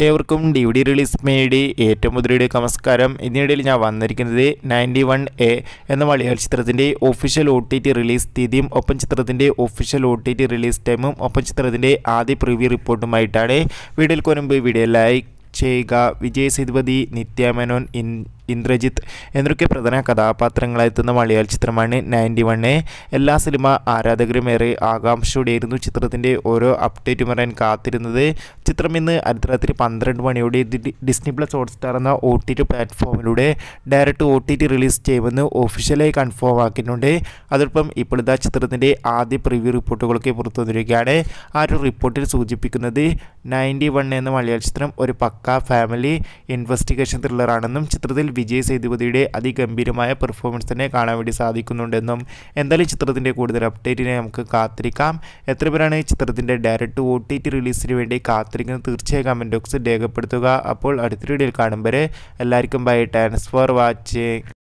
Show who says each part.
Speaker 1: ഏവർക്കും D V D release മേടി ഏറ്റവും മുതലയുടെ നമസ്കാരം ഇതിനിടയിൽ ഞാൻ വന്നിരിക്കുന്നത് നയൻറ്റി വൺ എ എന്ന മലയാള ചിത്രത്തിൻ്റെ official O T T release തീയതിയും ഒപ്പം ചിത്രത്തിൻ്റെ official O T T release ടൈമും ഒപ്പം ചിത്രത്തിൻ്റെ ആദ്യ പ്രിവ്യൂ റിപ്പോർട്ടുമായിട്ടാണ് വീഡിയോയിൽ കൊനുമ്പ് വീഡിയോ ലൈക്ക് ചെയ്യുക വിജയ് സേതുപതി നിത്യ മേനോൻ ഇൻ ഇന്ദ്രജിത്ത് എന്നൊക്കെ പ്രധാന കഥാപാത്രങ്ങളായെത്തുന്ന മലയാള ചിത്രമാണ് നയൻറ്റി വണ്ണ് എല്ലാ സിനിമ ആരാധകരും ഏറെ ആകാംക്ഷയോടെയായിരുന്നു ചിത്രത്തിൻ്റെ ഓരോ അപ്ഡേറ്റും പറയാൻ കാത്തിരുന്നത് ചിത്രം ഇന്ന് അർദ്ധരാത്രി പന്ത്രണ്ട് മണിയോടെ ഡി- ഡിസ്നി പ്ലസ് ഹോട്ട്സ്റ്റാർ എന്ന ഒ ടി ടി പ്ലാറ്റ്ഫോമിലൂടെ direct O T T release ചെയ്യുമെന്ന് ഒഫീഷ്യലായി കൺഫേം ആക്കിയിട്ടുണ്ട് അതോടൊപ്പം ഇപ്പോൾ ഇതാ ചിത്രത്തിൻ്റെ ആദ്യ പ്രിവ്യൂ റിപ്പോർട്ടുകളൊക്കെ പുറത്തു വന്നിരിക്കുകയാണ് ആ ഒരു റിപ്പോർട്ടിൽ സൂചിപ്പിക്കുന്നത് നയൻറ്റി വൺ എന്ന മലയാള ചിത്രം ഒരു പക്ക ഫാമിലി ഇൻവെസ്റ്റിഗേഷൻ ത്രില്ലറാണെന്നും ചിത്രത്തിൽ വിജയ് സേതുപതിയുടെ അതിഗംഭീരമായ പെർഫോമൻസ് തന്നെ കാണാൻ വേണ്ടി സാധിക്കുന്നുണ്ടെന്നും എന്തായാലും ചിത്രത്തിൻ്റെ കൂടുതൽ അപ്ഡേറ്റിനെ നമുക്ക് കാത്തിരിക്കാം എത്ര പേരാണ് ചിത്രത്തിൻ്റെ ഡയറക്റ്റ് ഒ ടി ടി റിലീസിന് വേണ്ടി കാത്തിരിക്കുന്നത് തീർച്ചയായും കമൻറ്റ് ബോക്സിൽ രേഖപ്പെടുത്തുക അപ്പോൾ അടുത്ത വീഡിയോയിൽ കാണും വരെ എല്ലാവർക്കും ബൈ താങ്ക്സ് ഫോർ വാച്ചിങ്